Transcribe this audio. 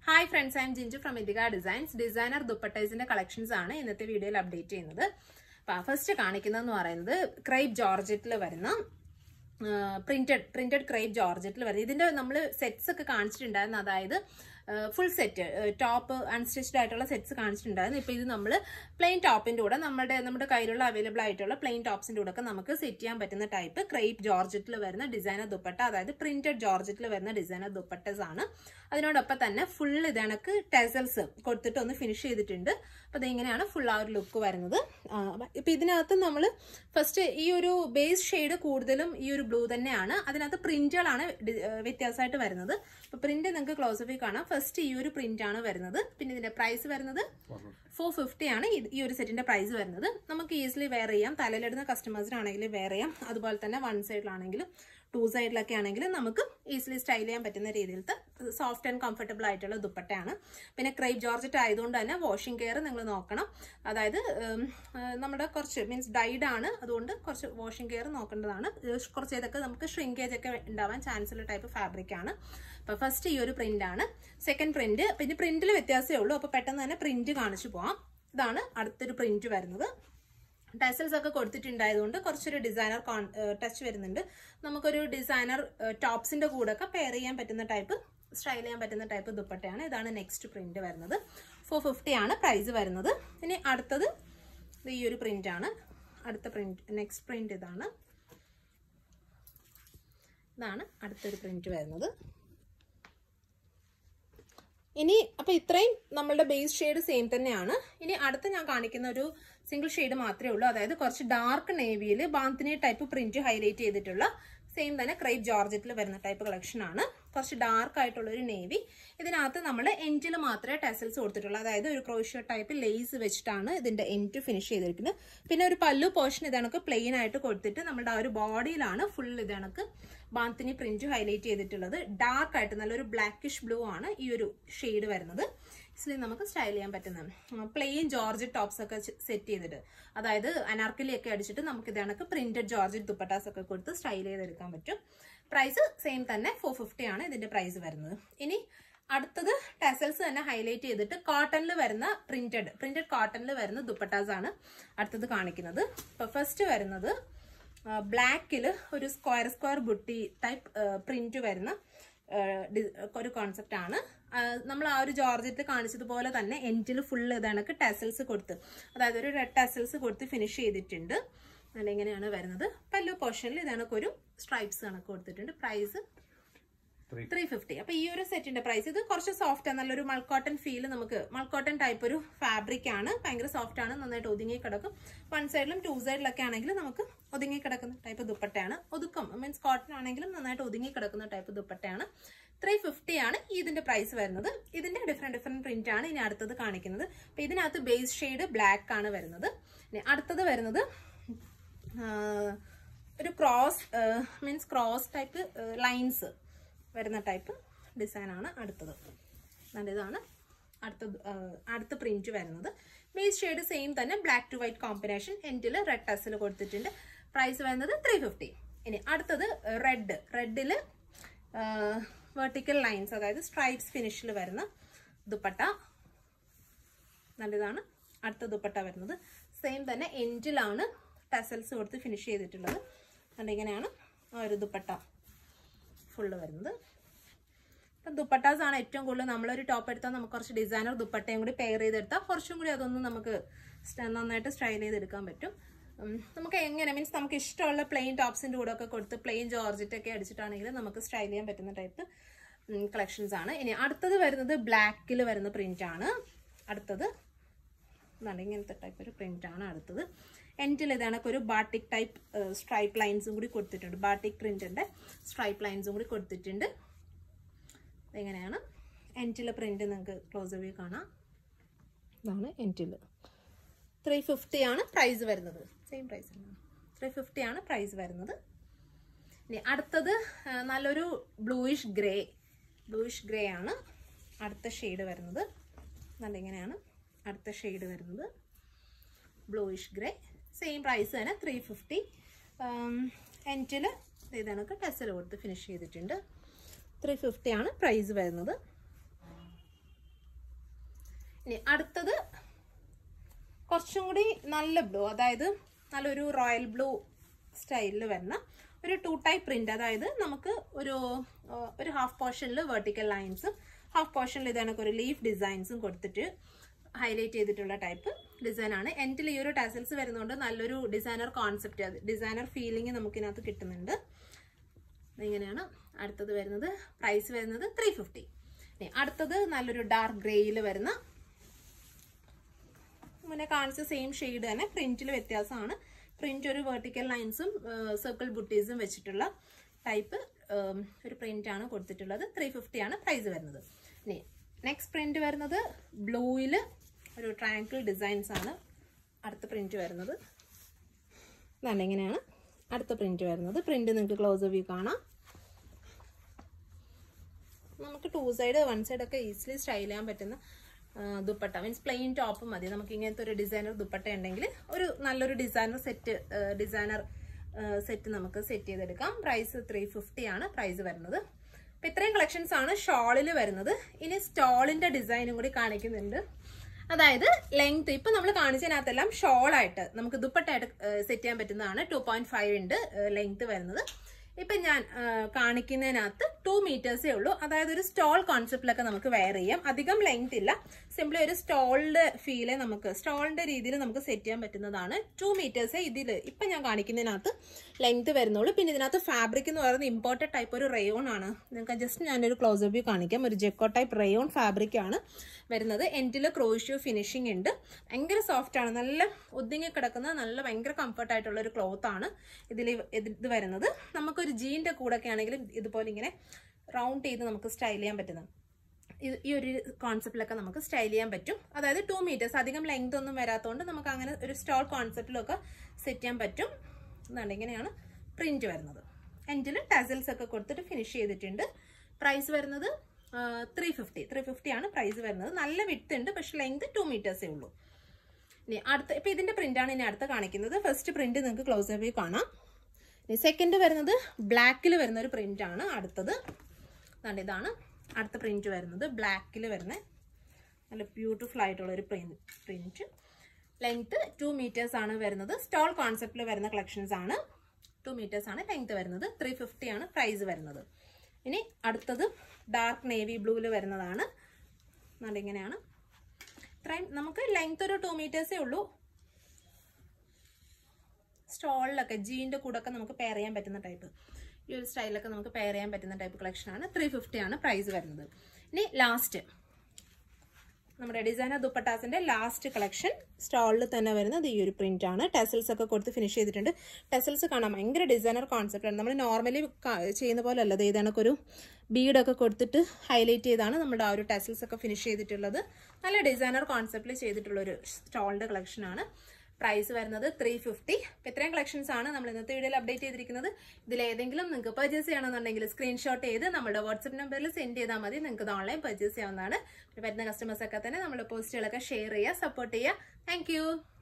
hi friends I'm Jinchu from Indika designs designer ദുപ്പട്ടൈസിന്റെ collections ആണ് ഇന്നത്തെ വീഡിയോയിൽ അപ്ഡേറ്റ് ചെയ്യുന്നത് ഫസ്റ്റ് കാണിക്കുന്നതെന്ന് പറയുന്നത് ക്രൈബ് ജോർജറ്റിൽ വരുന്ന പ്രിന്റഡ് പ്രിന്റഡ് ക്രൈബ് ജോർജറ്റിൽ വരുന്നത് ഇതിന്റെ നമ്മൾ സെറ്റ്സ് ഒക്കെ കാണിച്ചിട്ടുണ്ടായിരുന്നു അതായത് ഫുൾ സെറ്റ് ടോപ്പ് അൺസ്റ്റിച്ച്ഡ് ആയിട്ടുള്ള സെറ്റ്സ് കാണിച്ചിട്ടുണ്ടായിരുന്നു ഇപ്പൊ ഇത് നമ്മൾ പ്ലെയിൻ ടോപ്പിന്റെ കൂടെ നമ്മുടെ നമ്മുടെ കയ്യിലുള്ള അവൈലബിൾ ആയിട്ടുള്ള പ്ലെയിൻ ടോപ്സിന്റെ കൂടെ ഒക്കെ നമുക്ക് സെറ്റ് ചെയ്യാൻ പറ്റുന്ന ടൈപ്പ് ക്രൈപ്പ് ജോർജറ്റിൽ വരുന്ന ഡിസൈനർ ദുപ്പട്ട അതായത് പ്രിന്റഡ് ജോർജറ്റിൽ വരുന്ന ഡിസൈനർ ദുപ്പട്ടസ് ആണ് അതിനോടൊപ്പം തന്നെ ഫുൾ ഇതണക്ക് ടെസൽസ് കൊടുത്തിട്ട് ഒന്ന് ഫിനിഷ് ചെയ്തിട്ടുണ്ട് അപ്പൊ ഇതിങ്ങനെയാണ് ഫുൾ ആ ഒരു ലുക്ക് വരുന്നത് ഇപ്പൊ ഇതിനകത്ത് നമ്മൾ ഫസ്റ്റ് ഈ ഒരു ബേസ് ഷെയ്ഡ് കൂടുതലും ഈ ഒരു ബ്ലൂ തന്നെയാണ് അതിനകത്ത് പ്രിന്റുകളാണ് വ്യത്യാസമായിട്ട് വരുന്നത് അപ്പൊ പ്രിന്റ് നിങ്ങൾക്ക് ക്ലോസഫിൽ കാണാം ഫസ്റ്റ് ഈ ഒരു പ്രിന്റ് ആണ് വരുന്നത് പിന്നെ ഇതിന്റെ പ്രൈസ് വരുന്നത് ഫോർ ഫിഫ്റ്റി ആണ് ഈ ഒരു സെറ്റിന്റെ പ്രൈസ് വരുന്നത് നമുക്ക് ഈസിലി വെയർ ചെയ്യാം തലയിലിടുന്ന കസ്റ്റമേഴ്സിനാണെങ്കിൽ വെയർ ചെയ്യാം അതുപോലെ തന്നെ വൺ സൈഡിലാണെങ്കിലും ടു സൈഡിലൊക്കെ ആണെങ്കിൽ നമുക്ക് ഈസിലി സ്റ്റൈൽ ചെയ്യാൻ പറ്റുന്ന രീതിയിലത്തെ സോഫ്റ്റ് ആൻഡ് കംഫർട്ടബിൾ ആയിട്ടുള്ള ദുപ്പട്ടയാണ് പിന്നെ ക്രൈപ്പ് ജോർജറ്റ് ആയതുകൊണ്ട് തന്നെ വാഷിംഗ് കെയർ നിങ്ങൾ നോക്കണം അതായത് നമ്മുടെ കുറച്ച് മീൻസ് ഡൈഡ് ആണ് അതുകൊണ്ട് കുറച്ച് വാഷിംഗ് കെയർ നോക്കേണ്ടതാണ് കുറച്ച് ഇതൊക്കെ നമുക്ക് ഷ്രിങ്കേജ് ഒക്കെ ഉണ്ടാവാൻ ചാൻസ് ഉള്ള ടൈപ്പ് ഫാബ്രിക് ആണ് അപ്പോൾ ഫസ്റ്റ് ഈ ഒരു പ്രിന്റ് ആണ് സെക്കൻഡ് പ്രിന്റ് പിന്നെ പ്രിന്റിൽ വ്യത്യാസമേ ഉള്ളൂ അപ്പോൾ പെട്ടെന്ന് തന്നെ പ്രിന്റ് കാണിച്ചു പോവാം ഇതാണ് അടുത്തൊരു പ്രിന്റ് വരുന്നത് ടെസൽസ് ഒക്കെ കൊടുത്തിട്ടുണ്ടായതുകൊണ്ട് കുറച്ചൊരു ഡിസൈനർ ടച്ച് വരുന്നുണ്ട് നമുക്കൊരു ഡിസൈനർ ടോപ്സിന്റെ കൂടെ ഒക്കെ പെയർ ചെയ്യാൻ പറ്റുന്ന ടൈപ്പ് സ്റ്റൈൽ ചെയ്യാൻ പറ്റുന്ന ടൈപ്പ് ദുപ്പട്ടയാണ് ഇതാണ് നെക്സ്റ്റ് പ്രിന്റ് വരുന്നത് ഫോർ ഫിഫ്റ്റി ആണ് പ്രൈസ് വരുന്നത് ഇനി അടുത്തത് ഈ ഒരു പ്രിന്റ് ആണ് അടുത്ത പ്രിന്റ് നെക്സ്റ്റ് പ്രിന്റ് ഇതാണ് ഇതാണ് അടുത്തൊരു പ്രിന്റ് വരുന്നത് ഇനി അപ്പൊ ഇത്രയും നമ്മളുടെ ബേസ് ഷെയ്ഡ് സെയിം തന്നെയാണ് ഇനി അടുത്ത് ഞാൻ കാണിക്കുന്ന ഒരു സിംഗിൾ ഷെയ്ഡ് മാത്രമേ ഉള്ളൂ അതായത് കുറച്ച് ഡാർക്ക് നേവിയിൽ ബാന്തിനി ടൈപ്പ് പ്രിന്റ് ഹൈലൈറ്റ് ചെയ്തിട്ടുള്ള സെയിം തന്നെ ക്രൈപ്പ് ജോർജറ്റിൽ വരുന്ന ടൈപ്പ് കളക്ഷൻ ആണ് കുറച്ച് ഡാർക്ക് ആയിട്ടുള്ള ഒരു നേവി ഇതിനകത്ത് നമ്മൾ എൻഡിൽ മാത്രമേ ടെസൽസ് കൊടുത്തിട്ടുള്ളൂ അതായത് ഒരു ക്രോഷ്യ ടൈപ്പ് ലേസ് വെച്ചിട്ടാണ് ഇതിന്റെ എൻഡ് ഫിനിഷ് ചെയ്തിരിക്കുന്നത് പിന്നെ ഒരു പല്ലു പോർഷൻ ഇതണക്ക് പ്ലെയിൻ ആയിട്ട് കൊടുത്തിട്ട് നമ്മുടെ ആ ഒരു ബോഡിയിലാണ് ഫുൾ ഇതണക്ക് ബാന്തിനി പ്രിന്റ് ഹൈലൈറ്റ് ചെയ്തിട്ടുള്ളത് ഡാർക്ക് ആയിട്ട് നല്ലൊരു ബ്ലാക്കിഷ് ബ്ലൂ ആണ് ഈ ഒരു ഷെയ്ഡ് വരുന്നത് ഇതിൽ നമുക്ക് സ്റ്റൈൽ ചെയ്യാൻ പറ്റുന്ന പ്ലെയിൻ ജോർജറ്റ് ടോപ്സ് ഒക്കെ സെറ്റ് ചെയ്തിട്ട് അതായത് അനാർക്കലി ഒക്കെ അടിച്ചിട്ട് നമുക്ക് ഇതണക്ക് പ്രിന്റഡ് ജോർജറ്റ് ദുപ്പട്ടാസ് ഒക്കെ കൊടുത്ത് സ്റ്റൈൽ ചെയ്തെടുക്കാൻ പറ്റും പ്രൈസ് സെയിം തന്നെ ഫോർ ഫിഫ്റ്റി ആണ് ഇതിന്റെ പ്രൈസ് വരുന്നത് ഇനി അടുത്തത് ടെസൽസ് തന്നെ ഹൈലൈറ്റ് ചെയ്തിട്ട് കോട്ടണിൽ വരുന്ന പ്രിന്റഡ് പ്രിന്റഡ് കോട്ടണിൽ വരുന്ന ദുപ്പട്ടാസ് ആണ് അടുത്തത് കാണിക്കുന്നത് ഇപ്പൊ ഫസ്റ്റ് വരുന്നത് ബ്ലാക്കിൽ ഒരു square square buti type print വരുന്ന ഒരു കോൺസെപ്റ്റ് ആണ് നമ്മൾ ആ ഒരു ജോർജറ്റ് കാണിച്ചതുപോലെ തന്നെ എൻഡിൽ ഫുൾ ഇതണക്ക് ടെസൽസ് കൊടുത്ത് അതായത് ഒരു റെഡ് ടെസൽസ് കൊടുത്ത് ഫിനിഷ് ചെയ്തിട്ടുണ്ട് അതിങ്ങനെയാണ് വരുന്നത് പല്ലു പോർഷനിൽ ഇതണക്ക് ഒരു സ്ട്രൈപ്സ് കണക്ക് കൊടുത്തിട്ടുണ്ട് പ്രൈസ് ത്രീ ഫിഫ്റ്റി അപ്പൊ ഈ ഒരു സെറ്റിന്റെ പ്രൈസ് ഇത് കുറച്ച് സോഫ്റ്റ് നല്ലൊരു മൾക്കോട്ടൺ ഫീൽ നമുക്ക് മൾക്കോട്ടൺ ടൈപ്പ് ഒരു ഫാബ്രിക് ആണ് ഭയങ്കര സോഫ്റ്റ് ആണ് നന്നായിട്ട് ഒതുങ്ങി കിടക്കും വൺ സൈഡിലും ടു സൈഡിലൊക്കെ ആണെങ്കിലും നമുക്ക് ഒതുങ്ങി കിടക്കുന്ന ടൈപ്പ് ദുപ്പട്ടയാണ് ഒതുക്കം മീൻസ് കോട്ടൺ ആണെങ്കിലും നന്നായിട്ട് ഒതുങ്ങി കിടക്കുന്ന ടൈപ്പ് ദുപ്പട്ടയാണ് ത്രീ ഫിഫ്റ്റി ആണ് ഇതിന്റെ പ്രൈസ് വരുന്നത് ഇതിന്റെ ഡിഫറെന്റ് ഡിഫറെന്റ് പ്രിന്റ് ആണ് ഇനി അടുത്തത് കാണിക്കുന്നത് അപ്പൊ ഇതിനകത്ത് ബേസ് ഷെയ്ഡ് ബ്ലാക്ക് ആണ് വരുന്നത് ഇനി അടുത്തത് വരുന്നത് ഒരു cross means cross type lines വരുന്ന ടൈപ്പ് ഡിസൈൻ ആണ് അടുത്തത് ഇതാണ് അടുത്ത അടുത്ത പ്രിന്റ് വരുന്നത് ബേസ് ഷെയ്ഡ് സെയിം തന്നെ ബ്ലാക്ക് ടു വൈറ്റ് കോമ്പിനേഷൻ എൻഡിൽ റെഡ് ടസിൽ കൊടുത്തിട്ടുണ്ട് പ്രൈസ് വരുന്നത് ത്രീ ഫിഫ്റ്റി ഇനി അടുത്തത് റെഡ് റെഡിൽ വെർട്ടിക്കൽ ലൈൻസ് അതായത് സ്ട്രൈപ്സ് ഫിനിഷിൽ വരുന്ന ദുപ്പട്ട നല്ലതാണ് അടുത്ത ദുപ്പട്ട വരുന്നത് സെയിം തന്നെ എൻഡിലാണ് ടസൽസ് കൊടുത്ത് ഫിനിഷ് ചെയ്തിട്ടുള്ളത് അതുകൊണ്ട് ഇങ്ങനെയാണ് ആ ഒരു ദുപ്പട്ട ഫുള്ള് വരുന്നത് ഇപ്പം ദുപ്പട്ടാസ് ആണ് ഏറ്റവും കൂടുതൽ നമ്മളൊരു ടോപ്പ് എടുത്താൽ നമുക്ക് കുറച്ച് ഡിസൈനർ ദുപ്പട്ടയും കൂടി പെയർ ചെയ്തെടുത്താൽ കുറച്ചും കൂടി അതൊന്ന് നമുക്ക് നന്നായിട്ട് സ്റ്റൈൽ ചെയ്തെടുക്കാൻ പറ്റും നമുക്ക് എങ്ങനെ മീൻസ് നമുക്ക് ഇഷ്ടമുള്ള പ്ലെയിൻ ടോപ്സിൻ്റെ കൂടെ ഒക്കെ കൊടുത്ത് പ്ലെയിൻ ജോർജറ്റ് ഒക്കെ അടിച്ചിട്ടാണെങ്കിൽ നമുക്ക് സ്റ്റൈൽ ചെയ്യാൻ പറ്റുന്ന ടൈപ്പ് കളക്ഷൻസ് ആണ് ഇനി അടുത്തത് വരുന്നത് ബ്ലാക്കിൽ വരുന്ന പ്രിന്റ് ആണ് അടുത്തത് ഇതാണ് ഇങ്ങനത്തെ ടൈപ്പ് ഒരു പ്രിന്റ് ആണ് അടുത്തത് എൻഡിൽ ഇതാണൊക്കെ ഒരു ബാട്ടിക് ടൈപ്പ് സ്ട്രൈപ്പ് ലൈൻസും കൂടി കൊടുത്തിട്ടുണ്ട് ബാട്ടിക് പ്രിന്റിന്റെ സ്ട്രൈപ്പ് ലൈൻസും കൂടി കൊടുത്തിട്ടുണ്ട് എങ്ങനെയാണ് എൻഡിലെ പ്രിന്റ് നിങ്ങൾക്ക് ക്ലോസ് വ്യൂ കാണാം ഇതാണ് എൻഡിൽ ത്രീ ഫിഫ്റ്റി ആണ് പ്രൈസ് വരുന്നത് സെയിം പ്രൈസ് ആണ് ത്രീ ഫിഫ്റ്റി ആണ് പ്രൈസ് വരുന്നത് ഇനി അടുത്തത് നല്ലൊരു ബ്ലൂയിഷ് ഗ്രേ ബ്ലൂയിഷ് ഗ്രേ ആണ് അടുത്ത ഷെയ്ഡ് വരുന്നത് നല്ല ഇങ്ങനെയാണ് അടുത്ത ഷെയ്ഡ് വരുന്നത് ബ്ലൂയിഷ് ഗ്രേ സെയിം പ്രൈസ് തന്നെ ത്രീ ഫിഫ്റ്റി എൻറ്റിൽ ഇതണക്ക് ടെസൽ കൊടുത്ത് ഫിനിഷ് ചെയ്തിട്ടുണ്ട് ത്രീ ഫിഫ്റ്റി ആണ് പ്രൈസ് വരുന്നത് ഇനി അടുത്തത് കുറച്ചും കൂടി നല്ല ബ്ലൂ അതായത് നല്ലൊരു റോയൽ ബ്ലൂ സ്റ്റൈലിൽ വരുന്ന ഒരു ടു ടൈപ്പ് പ്രിന്റ് അതായത് നമുക്ക് ഒരു ആ, ഒരു ഹാഫ് പോർഷനിൽ വെർട്ടിക്കൽ ലൈൻസും ഹാഫ് പോർഷനിൽ ഇതേണക്ക് ഒരു ലീഫ് ഡിസൈൻസും കൊടുത്തിട്ട് ഹൈലൈറ്റ് ചെയ്തിട്ടുള്ള ടൈപ്പ് ഡിസൈൻ ആണ് എൻഡിൽ ഈ ഒരു ടാസൽസ് വരുന്നതുകൊണ്ട് നല്ലൊരു ഡിസൈനർ കോൺസെപ്റ്റ് ഡിസൈനർ ഫീലിംഗ് നമുക്കിതിനകത്ത് കിട്ടുന്നുണ്ട് ഇങ്ങനെയാണ് അടുത്തത് വരുന്നത് പ്രൈസ് വരുന്നത് ത്രീ ഫിഫ്റ്റി അടുത്തത് നല്ലൊരു ഡാർക്ക് ഗ്രേയിൽ വരുന്ന മുന്നേ കാണിച്ച സെയിം ഷെയ്ഡ് തന്നെ പ്രിന്റിൽ വ്യത്യാസമാണ് പ്രിന്റ് ഒരു വെർട്ടിക്കൽ ലൈൻസും സർക്കിൾ ബുട്ടീസും വെച്ചിട്ടുള്ള ടൈപ്പ് ഒരു പ്രിന്റ് ആണ് കൊടുത്തിട്ടുള്ളത് ത്രീ ഫിഫ്റ്റി ആണ് പ്രൈസ് വരുന്നത് ഇനി നെക്സ്റ്റ് പ്രിന്റ് വരുന്നത് ബ്ലൂയിൽ ഒരു ട്രയാങ്കിൾ ഡിസൈൻസ് ആണ് അടുത്ത പ്രിന്റ് വരുന്നത് ഇതാണ് ഇങ്ങനെയാണ് അടുത്ത പ്രിന്റ് വരുന്നത് പ്രിന്റ് നിങ്ങൾക്ക് ക്ലോസ് വ്യൂ കാണാം നമുക്ക് ടു സൈഡ് വൺ സൈഡ് ഒക്കെ ഈസിലി സ്റ്റൈൽ ചെയ്യാൻ പറ്റുന്ന ആ, ദുപ്പട്ട മീൻസ് പ്ലെയിൻ ടോപ്പ് മതി നമുക്ക് ഇങ്ങനത്തെ ഒരു ഡിസൈനർ ദുപ്പട്ട ഉണ്ടെങ്കിൽ ഒരു നല്ലൊരു ഡിസൈനർ സെറ്റ് ഡിസൈനർ സെറ്റ് നമുക്ക് സെറ്റ് ചെയ്തെടുക്കാം പ്രൈസ് ത്രീ ഫിഫ്റ്റി ആണ് പ്രൈസ് വരുന്നത് അപ്പൊ ഇത്രയും കളക്ഷൻസ് ആണ് ഷോളിൽ വരുന്നത് ഇനി സ്റ്റോളിന്റെ ഡിസൈനും കൂടി കാണിക്കുന്നുണ്ട് അതായത് ലെങ്ത് ഇപ്പൊ നമ്മൾ കാണിച്ചതിനകത്തെല്ലാം ഷോൾ ആയിട്ട് നമുക്ക് ദുപ്പട്ടായിട്ട് സെറ്റ് ചെയ്യാൻ പറ്റുന്നതാണ് ടു പോയിന്റ് ഫൈവ് ഉണ്ട് ലെങ്ത് വരുന്നത് ഇപ്പൊ ഞാൻ ആ, കാണിക്കുന്നതിനകത്ത് ടു മീറ്റേഴ്സേ ഉള്ളൂ അതായത് ഒരു സ്റ്റോൾ കോൺസെപ്റ്റിലൊക്കെ നമുക്ക് വെയർ ചെയ്യാം അധികം ലെങ്ത് ഇല്ല സിംപ്ലി ഒരു സ്റ്റോളിന്റെ ഫീല് നമുക്ക് സ്റ്റോളിന്റെ രീതിയിൽ നമുക്ക് സെറ്റ് ചെയ്യാൻ പറ്റുന്നതാണ് ടു മീറ്റേഴ്സേ ഇതിൽ ഇപ്പൊ ഞാൻ കാണിക്കുന്നതിനകത്ത് ലെങ്ത് വരുന്നുള്ളൂ പിന്നെ ഇതിനകത്ത് ഫാബ്രിക് എന്ന് പറയുന്നത് ഇമ്പോർട്ടഡ് ടൈപ്പ് ഒരു റയോൺ ആണ് നിങ്ങൾക്ക് ജസ്റ്റ് ഞാനൊരു ക്ലോസ് വ്യൂ കാണിക്കാം ഒരു ജെക്കോ ടൈപ്പ് റയോൺ ഫാബ്രിക് ആണ് വരുന്നത് എൻഡിൽ ക്രോഷ്യൂ ഫിനിഷിംഗ് ഉണ്ട് ഭയങ്കര സോഫ്റ്റ് ആണ് നല്ല ഒതുങ്ങി കിടക്കുന്ന നല്ല ഭയങ്കര കംഫർട്ട് ആയിട്ടുള്ള ഒരു ക്ലോത്ത് ആണ് ഇതിൽ ഇത് വരുന്നത് നമുക്കൊരു ജീൻ്റെ കൂടെ ഒക്കെ ആണെങ്കിലും ഇതുപോലെ ഇങ്ങനെ റൗണ്ട് ചെയ്ത് നമുക്ക് സ്റ്റൈൽ ചെയ്യാൻ പറ്റുന്നത് ഇത് ഈ ഒരു കോൺസെപ്റ്റിലൊക്കെ നമുക്ക് സ്റ്റൈൽ ചെയ്യാൻ പറ്റും അതായത് ടു മീറ്റേഴ്സ് അധികം ലെങ്ത് ഒന്നും വരാത്തതുകൊണ്ട് നമുക്ക് അങ്ങനെ ഒരു സ്റ്റോൾ കോൺസെപ്റ്റിലൊക്കെ സെറ്റ് ചെയ്യാൻ പറ്റും എന്നാണ് ഇങ്ങനെയാണ് പ്രിന്റ് വരുന്നത് എൻഡിൽ ടസൽസ് ഒക്കെ കൊടുത്തിട്ട് ഫിനിഷ് ചെയ്തിട്ടുണ്ട് പ്രൈസ് വരുന്നത് ത്രീ ഫിഫ്റ്റി ത്രീ ഫിഫ്റ്റി ആണ് പ്രൈസ് വരുന്നത് നല്ല വിട്ട് ഉണ്ട് പക്ഷെ ലെങ്ത് ടു മീറ്റേഴ്സേ ഉള്ളൂ ഇനി അടുത്ത ഇപ്പൊ ഇതിന്റെ പ്രിന്റ് ആണ് ഇനി അടുത്ത കാണിക്കുന്നത് ഫസ്റ്റ് പ്രിന്റ് നിങ്ങൾക്ക് ക്ലോസ് വ്യൂ കാണാം ഇനി സെക്കൻഡ് വരുന്നത് ബ്ലാക്കിൽ വരുന്ന ഒരു പ്രിന്റ് ആണ് അടുത്തത് ദാണ്ട് ഇതാണ് അടുത്ത പ്രിന്റ് വരുന്നത് ബ്ലാക്കിൽ വരുന്ന നല്ല ബ്യൂട്ടിഫുൾ ആയിട്ടുള്ള ഒരു print print length two metres ആണ് വരുന്നത് സ്റ്റോൾ കോൺസെപ്റ്റിൽ വരുന്ന കളക്ഷൻസ് ആണ് ടു മീറ്റേഴ്സ് ആണ് ലെങ്ത് വരുന്നത് ത്രീ ഫിഫ്റ്റി ആണ് പ്രൈസ് വരുന്നത് ഇനി അടുത്തത് ഡാർക്ക് നേവി ബ്ലൂവിൽ വരുന്നതാണ് നല്ല ഇങ്ങനെയാണ് ഇത്രയും നമുക്ക് ലെങ്ത് ഒരു ടു മീറ്റേഴ്സേ ഉള്ളൂ സ്റ്റോളിലൊക്കെ ജീൻ്റെ കൂടെ ഒക്കെ നമുക്ക് പെയർ ചെയ്യാൻ പറ്റുന്ന ടൈപ്പ് ഈ ഒരു സ്റ്റൈലൊക്കെ നമുക്ക് പെയർ ചെയ്യാൻ പറ്റുന്ന ടൈപ്പ് കളക്ഷൻ ആണ് ത്രീ ഫിഫ്റ്റി ആണ് പ്രൈസ് വരുന്നത് ഇനി ലാസ്റ്റ് നമ്മുടെ ഡിസൈനർ ദുപ്പട്ടാസിന്റെ ലാസ്റ്റ് കളക്ഷൻ സ്റ്റോളിൽ തന്നെ വരുന്നത് ഈ ഒരു പ്രിന്റ് ആണ് ടെസൽസ് ഒക്കെ കൊടുത്ത് ഫിനിഷ് ചെയ്തിട്ടുണ്ട് ടെസൽസ് കാണാൻ ഭയങ്കര ഡിസൈനർ കോൺസെപ്റ്റ് ആണ് നമ്മൾ നോർമലി ചെയ്യുന്ന പോലെ അല്ല ഇത് കണക്കൊരു ബീഡൊക്കെ കൊടുത്തിട്ട് ഹൈലൈറ്റ് ചെയ്താണ് നമ്മുടെ ആ ഒരു ടെസൽസ് ഒക്കെ ഫിനിഷ് ചെയ്തിട്ടുള്ളത് നല്ല ഡിസൈനർ കോൺസെപ്റ്റിൽ ചെയ്തിട്ടുള്ള ഒരു സ്റ്റോളിന്റെ കളക്ഷൻ ആണ് പ്രൈസ് വരുന്നത് ത്രീ ഫിഫ്റ്റി ഇത്രയും കളക്ഷൻസ് ആണ് നമ്മൾ ഇന്നത്തെ വീഡിയോയിൽ അപ്ഡേറ്റ് ചെയ്തിരിക്കുന്നത് ഇതിൽ ഏതെങ്കിലും നിങ്ങൾക്ക് പർച്ചേസ് ചെയ്യണമെന്നുണ്ടെങ്കിൽ സ്ക്രീൻഷോട്ട് ചെയ്ത് നമ്മുടെ വാട്സപ്പ് നമ്പറിൽ സെൻഡ് ചെയ്താൽ മതി നിങ്ങൾക്ക് ഇത് ഓൺലൈൻ പർച്ചേസ് ചെയ്യാവുന്നതാണ് പിന്നെ വരുന്ന കസ്റ്റമേഴ്സ് ഒക്കെ തന്നെ നമ്മുടെ പോസ്റ്റുകളൊക്കെ ഷെയർ ചെയ്യുക സപ്പോർട്ട് ചെയ്യുക താങ്ക്